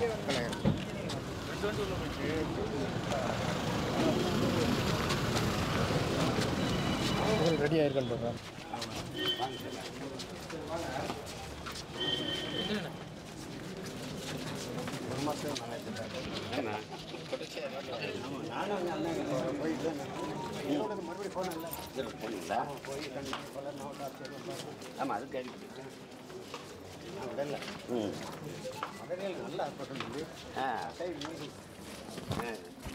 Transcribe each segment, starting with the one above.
Ready ஆயிருக்கான்னு பார்க்குறேன் ஆமாம் அது கேள்வி ம் ஆ ஆ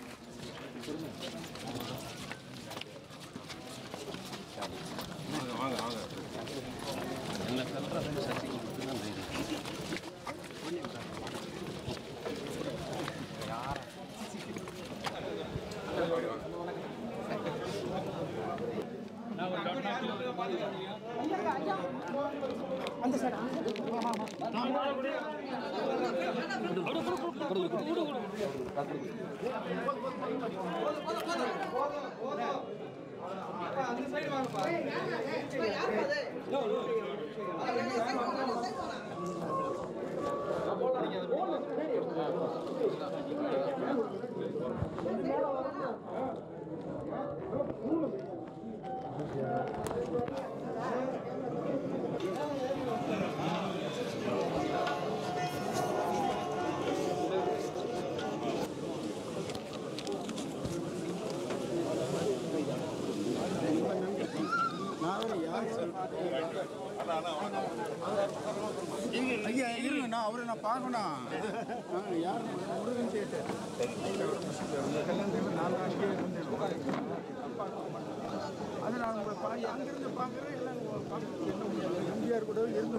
ஐயா இருங்க நான் அவரை நான் பார்க்கணும் ஆ, யார் முருகன் சேட்டு கல்யாணத்துக்கு நாலு நாளைக்கே இருந்தேன். அது நான் உங்களை பார்க்க அங்கிருந்து பார்க்குறேன் எல்லாம் உங்களை பார்க்க எம்ஜிஆர் கூட இருந்து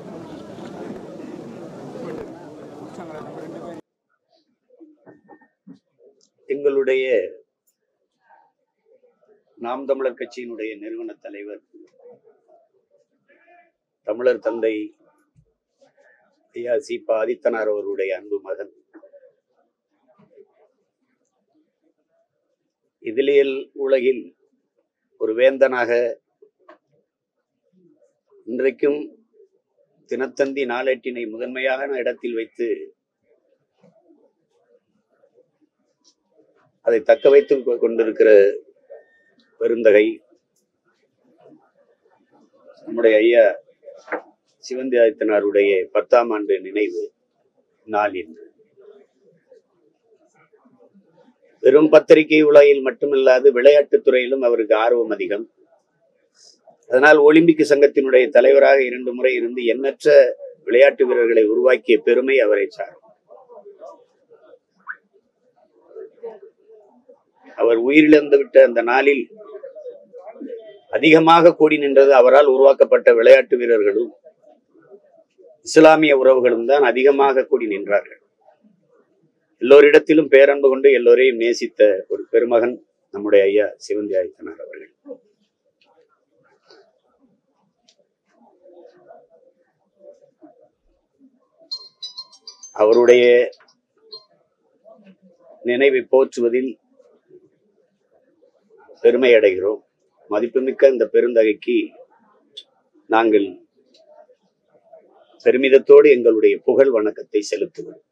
முடிச்சாங்களா நம்ம ரெண்டு பேரும் எங்களுடைய நாம் தமிழர் கட்சியினுடைய நிறுவன தலைவர் தமிழர் தந்தை ஐயா சீபா ஆதித்தனார் அவருடைய அன்பு மகன் இதழியல் உலகில் ஒரு வேந்தனாக இன்றைக்கும் தினத்தந்தி நாளேட்டினை முதன்மையான இடத்தில் வைத்து அதை தக்க வைத்துக் கொ- கொண்டிருக்கிற பெருந்தகை நம்முடைய ஐயா சிவந்தி ஆதித்தனாருடைய பத்தாம் ஆண்டு நினைவு நாள் இன்று வெறும் பத்திரிகை உலகில் மட்டுமில்லாது விளையாட்டுத் துறையிலும் அவருக்கு ஆர்வம் அதிகம் அதனால் ஒலிம்பிக் சங்கத்தினுடைய தலைவராக இரண்டு முறை இருந்து எண்ணற்ற விளையாட்டு வீரர்களை உருவாக்கிய பெருமை அவரை சாரும் அவர் உயிரிழந்து விட்ட அந்த நாளில் அதிகமாக கூடி நின்றது அவரால் உருவாக்கப்பட்ட விளையாட்டு வீரர்களும் இஸ்லாமிய உறவுகளும் தான் அதிகமாக கூடி நின்றார்கள் எல்லோரிடத்திலும் பேரன்பு கொண்டு எல்லோரையும் நேசித்த ஒரு பெருமகன் நம்முடைய ஐயா சிவந்தி ஆதித்தனார் அவர்கள் அவருடைய நினைவை போற்றுவதில் பெருமை அடைகிறோம் மதிப்புமிக்க இந்த பெருந்தகைக்கு நாங்கள் பெருமிதத்தோடு எங்களுடைய புகழ் வணக்கத்தை செலுத்துகிறோம்